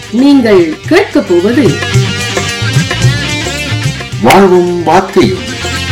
நீங்கள் கேட்கப் போவது வாழ்வும் வார்த்தையும்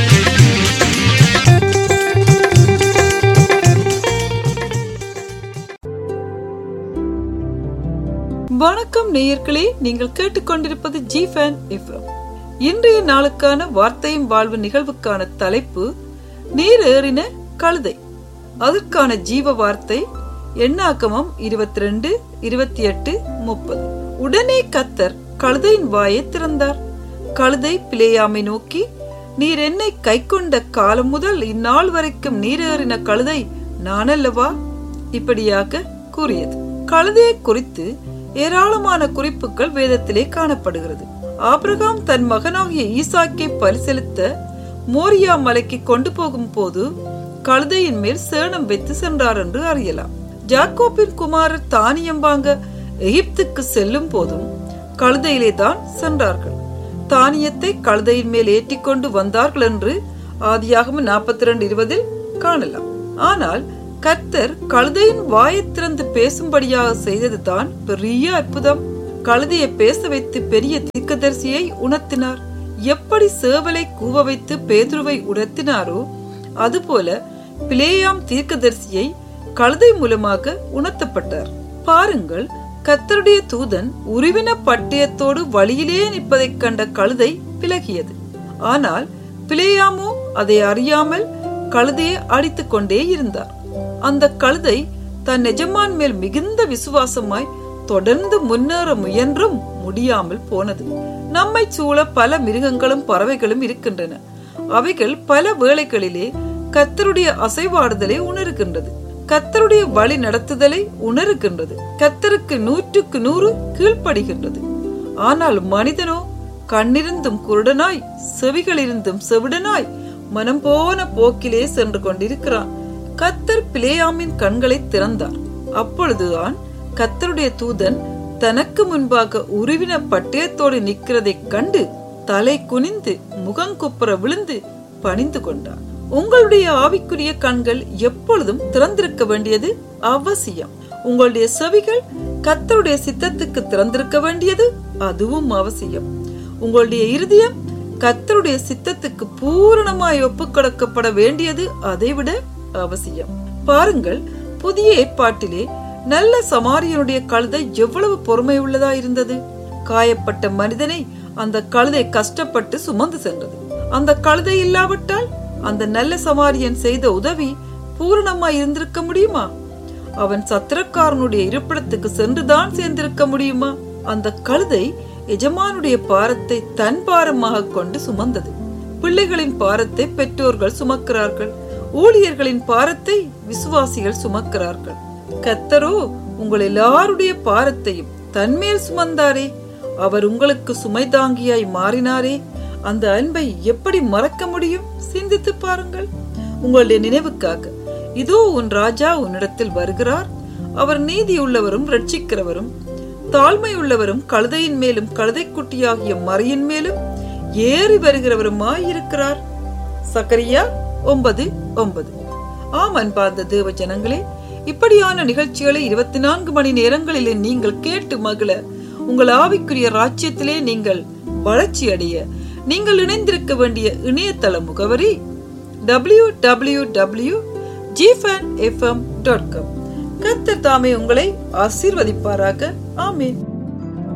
வணக்கம் நேயர்களே நீங்கள் கேட்டுக்கொண்டிருப்பது ஜி ஃபேன் எஃப்எம் இன்றைய நாளுக்கான வார்த்தையும் வாழ்வு நிகழ்வுக்கான தலைப்பு நீர் ஏறின கழுதை அதற்கான ஜீவ வார்த்தை எண்ணாக்கமம் இருபத்தி ரெண்டு இருபத்தி எட்டு முப்பது உடனே கத்தர் கழுதையின் வாயை திறந்தார் கழுதை பிளேயாமை நோக்கி நீர் என்னை கைக்கொண்ட காலம் முதல் இந்நாள் வரைக்கும் நீர் ஏறின கழுதை நானல்லவா இப்படியாக கூறியது கழுதையை குறித்து ஏராளமான குறிப்புகள் வேதத்திலே காணப்படுகிறது ஆபிரகாம் தன் மகனாகிய ஈசாக்கை பரிசெலுத்த மோரியா மலைக்கு கொண்டு போகும் போது கழுதையின் மேல் சேணம் வைத்து சென்றார் என்று அறியலாம் ஜாக்கோபின் குமாரர் தானியம் வாங்க எகிப்துக்கு செல்லும் போதும் கழுதையிலே தான் சென்றார்கள் தானியத்தை கழுதையின் மேல் ஏற்றிக்கொண்டு வந்தார்கள் என்று ஆதியாகம நாற்பத்தி ரெண்டு இருபதில் காணலாம் ஆனால் கர்த்தர் கழுதையின் வாயை திறந்து பேசும்படியாக செய்ததுதான் பெரிய அற்புதம் கழுதையை பேச வைத்து பெரிய தீர்க்கதரிசியை உணர்த்தினார் எப்படி சேவலை கூவ வைத்து பேதுருவை உணர்த்தினாரோ அதுபோல பிளேயாம் தீர்க்கதரிசியை கழுதை மூலமாக உணர்த்தப்பட்டார் பாருங்கள் கத்தருடைய தூதன் உருவின பட்டயத்தோடு வழியிலே நிற்பதைக் கண்ட கழுதை விலகியது ஆனால் பிளேயாமோ அதை அறியாமல் கழுதையை அடித்துக் கொண்டே இருந்தார் அந்த கழுதை தன் எஜமான் மேல் மிகுந்த விசுவாசமாய் தொடர்ந்து முன்னேற முயன்றும் முடியாமல் போனது நம்மை சூழ பல மிருகங்களும் பறவைகளும் இருக்கின்றன அவைகள் பல வேளைகளிலே கத்தருடைய அசைவாடுதலை உணர்கின்றது கத்தருடைய வழி நடத்துதலை உணர்கின்றது கத்தருக்கு நூற்றுக்கு நூறு கீழ்ப்படுகின்றது ஆனால் மனிதனோ கண்ணிருந்தும் குருடனாய் செவிகளிருந்தும் செவிடனாய் மனம் போன போக்கிலே சென்று கொண்டிருக்கிறான் கத்தர் பிளேயாமின் கண்களை திறந்தார் அப்பொழுதுதான் கத்தருடைய தூதன் தனக்கு முன்பாக உருவின பட்டயத்தோடு நிற்கிறதைக் கண்டு தலை குனிந்து முகங்குப்புற விழுந்து பணிந்து கொண்டார் உங்களுடைய ஆவிக்குரிய கண்கள் எப்பொழுதும் திறந்திருக்க வேண்டியது அவசியம் உங்களுடைய செவிகள் கத்தருடைய சித்தத்துக்கு திறந்திருக்க வேண்டியது அதுவும் அவசியம் உங்களுடைய இருதயம் கத்தருடைய சித்தத்துக்கு பூரணமாய் ஒப்புக்கொடுக்கப்பட வேண்டியது அதைவிட அவசியம் பாருங்கள் புதிய ஏற்பாட்டிலே நல்ல சமாரியனுடைய கழுதை எவ்வளவு பொறுமை உள்ளதா இருந்தது காயப்பட்ட மனிதனை அந்த கழுதை கஷ்டப்பட்டு சுமந்து சென்றது அந்த கழுதை இல்லாவிட்டால் அந்த நல்ல சமாரியன் செய்த உதவி பூரணமாய் இருந்திருக்க முடியுமா அவன் சத்திரக்காரனுடைய இருப்பிடத்துக்கு சென்றுதான் சேர்ந்திருக்க முடியுமா அந்த கழுதை எஜமானுடைய பாரத்தை தன் பாரமாக கொண்டு சுமந்தது பிள்ளைகளின் பாரத்தை பெற்றோர்கள் சுமக்கிறார்கள் ஊழியர்களின் பாரத்தை விசுவாசிகள் சுமக்கிறார்கள் கத்தரோ உங்கள் எல்லாருடைய பாரத்தையும் தன்மேல் சுமந்தாரே அவர் உங்களுக்கு சுமை தாங்கியாய் மாறினாரே அந்த அன்பை எப்படி மறக்க முடியும் சிந்தித்து பாருங்கள் உங்களுடைய நினைவுக்காக இதோ உன் ராஜா உன்னிடத்தில் வருகிறார் அவர் நீதி உள்ளவரும் ரட்சிக்கிறவரும் தாழ்மை உள்ளவரும் கழுதையின் மேலும் கழுதைக்குட்டியாகிய மறையின் மேலும் ஏறி வருகிறவருமாய் இருக்கிறார் சக்கரியா ஒன்பது ஒன்பது ஆம் அன்பார்ந்த தேவ ஜனங்களே இப்படியான நிகழ்ச்சிகளை இருபத்தி நான்கு மணி நேரங்களிலே நீங்கள் கேட்டு மகிழ உங்கள் ஆவிக்குரிய ராஜ்யத்திலே நீங்கள் வளர்ச்சி அடைய நீங்கள் இணைந்திருக்க வேண்டிய இணையதள முகவரி டபிள்யூ டபிள்யூ டபிள்யூ ஜிஃபன் எஃப்எம் டாட் காம் கத்தர் தாமே உங்களை ஆசீர்வதிப்பாராக ஆமேன்